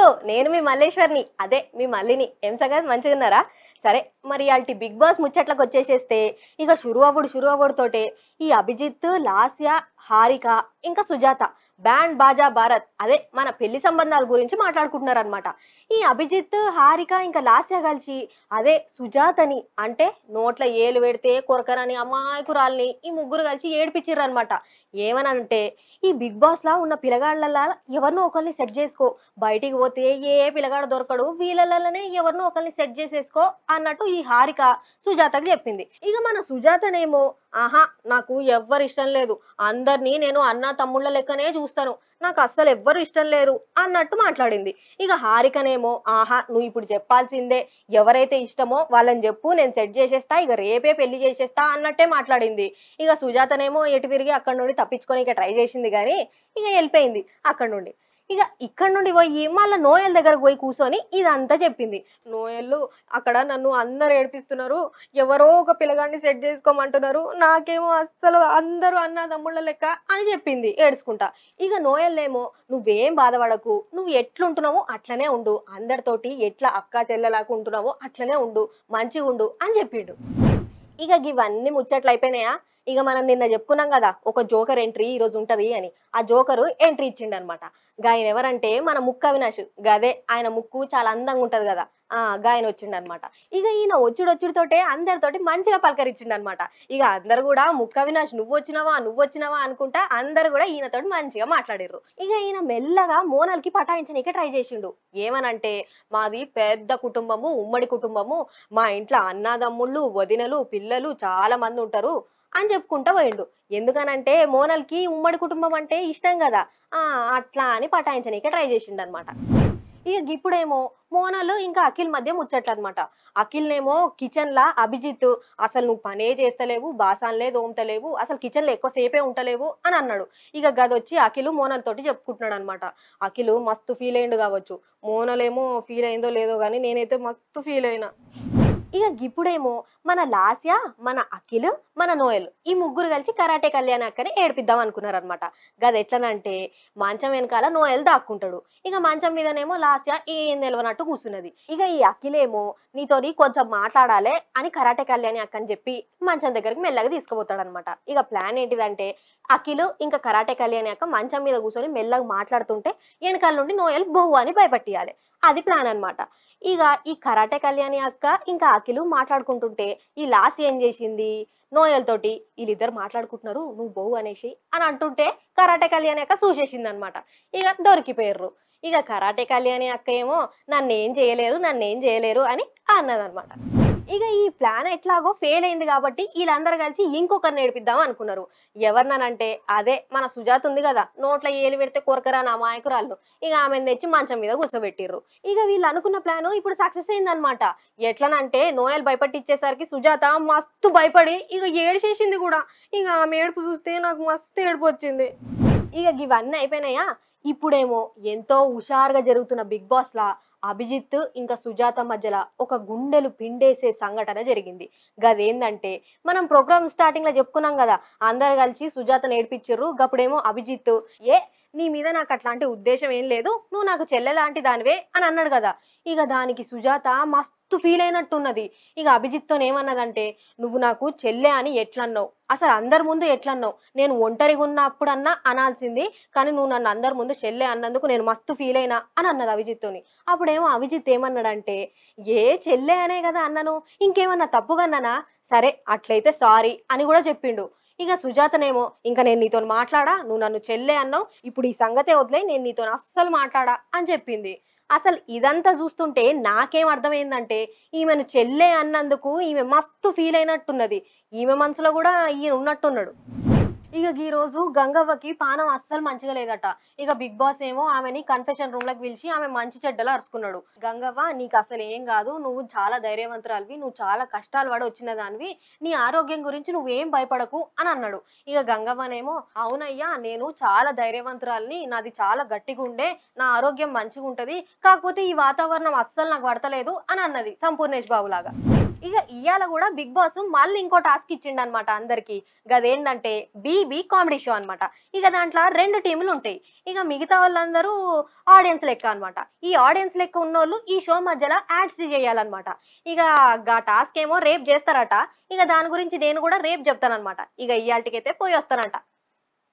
నేను మీ మల్లేశ్వర్ని అదే మీ మల్లిని ఏం సంగతి మంచిగా ఉన్నారా సరే మరి అలాంటి బిగ్ బాస్ ముచ్చట్లకు వచ్చేసేస్తే ఇక షురు అవ్వడు షురు అవ్వడు తోటే ఈ అభిజిత్ లాస్య హారిక ఇంకా సుజాత బ్యాండ్ బాజా భారత్ అదే మన పెళ్లి సంబంధాల గురించి మాట్లాడుకుంటున్నారు అనమాట ఈ అభిజిత్ హారిక ఇంకా లాస్య కలిసి అదే సుజాతని అంటే నోట్ల ఏలు పెడితే కొరకనని అమాయకురాల్ని ఈ ముగ్గురు కలిసి ఏడిపించారు అనమాట ఏమనంటే ఈ బిగ్ బాస్ లా ఉన్న పిల్లగాళ్ళ ఎవరినో ఒకరిని సెట్ చేసుకో బయటికి పోతే ఏ పిల్లగాడు దొరకడు వీళ్ళలోనే ఎవరినో ఒకరిని సెట్ చేసేసుకో అన్నట్టు ఈ హారిక సుజాతకు చెప్పింది ఇక మన సుజాతనేమో ఆహా నాకు ఎవ్వరు ఇష్టం లేదు అందరినీ నేను అన్న తమ్ముళ్ళ లెక్కనే చూస్తాను నాకు అస్సలు ఎవ్వరు ఇష్టం లేదు అన్నట్టు మాట్లాడింది ఇక హారికనేమో ఆహా నువ్వు ఇప్పుడు చెప్పాల్సిందే ఎవరైతే ఇష్టమో వాళ్ళని చెప్పు నేను సెట్ చేసేస్తా ఇక రేపే పెళ్లి చేసేస్తా అన్నట్టే మాట్లాడింది ఇక సుజాతనేమో ఎటు తిరిగి అక్కడ నుండి తప్పించుకొని ఇక ట్రై చేసింది కానీ ఇక వెళ్ళిపోయింది అక్కడ నుండి ఇక ఇక్కడ నుండి పోయి మళ్ళీ నోయల్ దగ్గరకు పోయి కూర్చొని ఇదంతా చెప్పింది నోయల్లు అక్కడ నన్ను అందరు ఏడిపిస్తున్నారు ఎవరో ఒక పిల్లగాడిని సెట్ చేసుకోమంటున్నారు నాకేమో అస్సలు అందరూ అన్న తమ్ముళ్ళ లెక్క అని చెప్పింది ఏడ్చుకుంటా ఇక నోయల్లేమో నువ్వేం బాధపడకు నువ్వు ఎట్లుంటున్నావో అట్లనే ఉండు అందరితోటి ఎట్లా అక్క చెల్లెలాగా ఉంటున్నావో అట్లనే ఉండు మంచిగా ఉండు అని చెప్పిండు ఇక ఇవన్నీ ముచ్చట్లు అయిపోయినాయా ఇక మనం నిన్న చెప్పుకున్నాం కదా ఒక జోకర్ ఎంట్రీ ఈ రోజు ఉంటది అని ఆ జోకరు ఎంట్రీ ఇచ్చిండు అనమాట గాయన ఎవరంటే మన ముక్కు అవినాష్ గదే ఆయన ముక్కు చాలా అందంగా ఉంటది కదా ఆ గాయన వచ్చిండు అనమాట ఇక ఈయన వచ్చుడు వచ్చుడుతోటే అందరితోటి మంచిగా పలకరించిండు అనమాట ఇక అందరు కూడా ముక్కు అవినాష్ నువ్వు వచ్చినావా నువ్వు వచ్చినావా అనుకుంటా అందరు కూడా ఈయనతోటి మంచిగా మాట్లాడిర్రు ఇక ఈయన మెల్లగా మోనల్కి పటాయించనీకి ట్రై చేసిండు ఏమనంటే మాది పెద్ద కుటుంబము ఉమ్మడి కుటుంబము మా ఇంట్లో అన్నదమ్ముళ్ళు వదినలు పిల్లలు చాలా మంది ఉంటారు అని చెప్పుకుంటా పోయిండు ఎందుకనంటే మోనల్కి ఉమ్మడి కుటుంబం అంటే ఇష్టం కదా ఆ అట్లా అని పటాయించనీకే ట్రై చేసిండు అనమాట ఇక ఇప్పుడేమో మోనలు ఇంకా అఖిల్ మధ్య ముచ్చట్లు అనమాట అఖిల్నేమో కిచెన్ లా అభిజిత్ అసలు నువ్వు పనే చేస్తలేవు బాసాన్లే దోమతలేవు అసలు కిచెన్ లో ఎక్కువసేపే ఉంటలేవు అని అన్నాడు ఇక గదొచ్చి అఖిల్ మోనల్ తోటి చెప్పుకుంటున్నాడు అనమాట అఖిల్ మస్తు ఫీల్ అయిండు కావచ్చు మోనలేమో ఫీల్ అయిందో లేదో కానీ నేనైతే మస్తు ఫీల్ అయినా ఇక ఇప్పుడేమో మన లాస్య మన అఖిల్ మన నోయల్ ఈ ముగ్గురు కలిసి కరాటే కళ్యాణ్ అక్కని ఏడిపిద్దాం అనుకున్నారు అనమాట గది ఎట్లనంటే మంచం వెనకాల నోయల్ దాక్కుంటాడు ఇక మంచం మీదనేమో లాస్య ఏం నిలవనట్టు కూర్చున్నది ఇక ఈ అఖిలేమో నీతోని కొంచెం మాట్లాడాలి అని కరాటే కళ్యాణి అక్కని చెప్పి మంచం దగ్గరికి మెల్లగా తీసుకుపోతాడు అనమాట ఇక ప్లాన్ ఏంటిదంటే అఖిల్ ఇంకా కరాటే కళ్యాణి అక్క మంచం మీద కూర్చొని మెల్లగా మాట్లాడుతుంటే వెనకాల నుండి నోయల్ బహు అని భయపట్టియాలి అది ప్లాన్ అన్నమాట ఇక ఈ కరాటే కళ్యాణి అక్క ఇంకా అఖిలు మాట్లాడుకుంటుంటే ఈ లాస్ ఏం చేసింది నోయల్ తోటి వీళ్ళిద్దరు మాట్లాడుకుంటున్నారు నువ్వు బోవు అనేసి అని అంటుంటే కరాటే కళ్యాణి అక్క చూసేసింది అనమాట ఇక దొరికిపోయారు ఇక కరాటే కళ్యాణి అక్క ఏమో నన్ను ఏం చేయలేరు నన్ను ఏం చేయలేరు అని అన్నదన్నమాట ఇక ఈ ప్లాన్ ఎట్లాగో ఫెయిల్ అయింది కాబట్టి వీళ్ళందరూ కలిసి ఇంకొకరిని నేర్పిద్దాం అనుకున్నారు ఎవరిననంటే అదే మన సుజాత ఉంది కదా నోట్ల ఏలు పెడితే కొరకరా నా మాయకురాళ్ళు ఇక ఆమెను తెచ్చి మంచం మీద కూర్చోబెట్టిర్రు ఇక వీళ్ళు అనుకున్న ప్లాన్ ఇప్పుడు సక్సెస్ అయిందనమాట ఎట్లనంటే నోయల్ భయపట్టిచ్చేసరికి సుజాత మస్తు భయపడి ఇక ఏడిచేసింది కూడా ఇక ఆమె ఏడుపు చూస్తే నాకు మస్తు ఏడుపు వచ్చింది ఇక ఇవన్నీ అయిపోయినాయా ఇప్పుడేమో ఎంతో హుషారుగా జరుగుతున్న బిగ్ బాస్ లా అభిజిత్ ఇంకా సుజాత మధ్యలో ఒక గుండెలు పిండేసే సంఘటన జరిగింది గదేందంటే మనం ప్రోగ్రామ్ స్టార్టింగ్ లో చెప్పుకున్నాం కదా అందరు కలిసి సుజాత నేర్పించారు గప్పుడేమో అభిజిత్ ఏ నీ మీద నాకు అట్లాంటి ఉద్దేశం ఏం లేదు నువ్వు నాకు చెల్లె లాంటి దానివే అని అన్నాడు కదా ఇక దానికి సుజాత మస్తు ఫీల్ అయినట్టున్నది ఇక అభిజిత్తో ఏమన్నదంటే నువ్వు నాకు చెల్లె అని ఎట్లన్నావు అసలు అందరి ముందు ఎట్లన్నావు నేను ఒంటరిగా ఉన్నప్పుడన్నా అనాల్సింది కానీ నువ్వు నన్ను అందరి ముందు చెల్లె అన్నందుకు నేను మస్తు ఫీల్ అయినా అని అన్నది అభిజిత్తోని అప్పుడేమో అభిజిత్ ఏమన్నాడంటే ఏ చెల్లె అనే కదా అన్నను ఇంకేమన్నా తప్పుగా అన్నానా సరే అట్లయితే సారీ అని కూడా చెప్పిండు ఇక సుజాతనేమో ఇంకా నేను నీతో మాట్లాడా నువ్వు నన్ను చెల్లె అన్నావు ఇప్పుడు ఈ సంగతే వదిలే నేను నీతో అస్సలు మాట్లాడా అని చెప్పింది అసలు ఇదంతా చూస్తుంటే నాకేం అర్థమైందంటే ఈమెను చెల్లె అన్నందుకు ఈమె మస్తు ఫీల్ అయినట్టున్నది ఈమె మనసులో కూడా ఈయన ఉన్నట్టున్నాడు ఇక ఈ రోజు గంగవ్వకి పానం అస్సలు మంచిగా లేదట ఇక బిగ్ బాస్ ఏమో ఆమెని కన్ఫెషన్ రూమ్ లోకి పిలిచి ఆమె మంచి చెడ్డలు అరుచుకున్నాడు గంగవ్వ నీకు అసలు ఏం కాదు నువ్వు చాలా ధైర్యవంతురాలివి నువ్వు చాలా కష్టాలు పడి వచ్చిన దానివి నీ ఆరోగ్యం గురించి నువ్వేం భయపడకు అని అన్నాడు ఇక గంగవ్వనేమో అవునయ్యా నేను చాలా ధైర్యవంతురాలిని నాది చాలా గట్టిగా ఉండే నా ఆరోగ్యం మంచిగా ఉంటది కాకపోతే ఈ వాతావరణం అస్సలు నాకు పడతలేదు అని అన్నది సంపూర్ణేష్ బాబు లాగా ఇక ఇవాళ కూడా బిగ్ బాస్ మళ్ళీ ఇంకో టాస్క్ ఇచ్చిండు అనమాట అందరికి గదేంటంటే బీబీ కామెడీ షో అన్నమాట ఇక దాంట్లో రెండు టీములు ఉంటాయి ఇక మిగతా వాళ్ళందరూ ఆడియన్స్ లెక్క అన్నమాట ఈ ఆడియన్స్ లెక్క ఉన్నోళ్ళు ఈ షో మధ్యలో యాడ్స్ చేయాలన్నమాట ఇక గా టాస్క్ ఏమో రేపు చేస్తారట ఇక దాని గురించి నేను కూడా రేపు చెప్తానన్నమాట ఇక ఇవాళకైతే పోయి వస్తానంట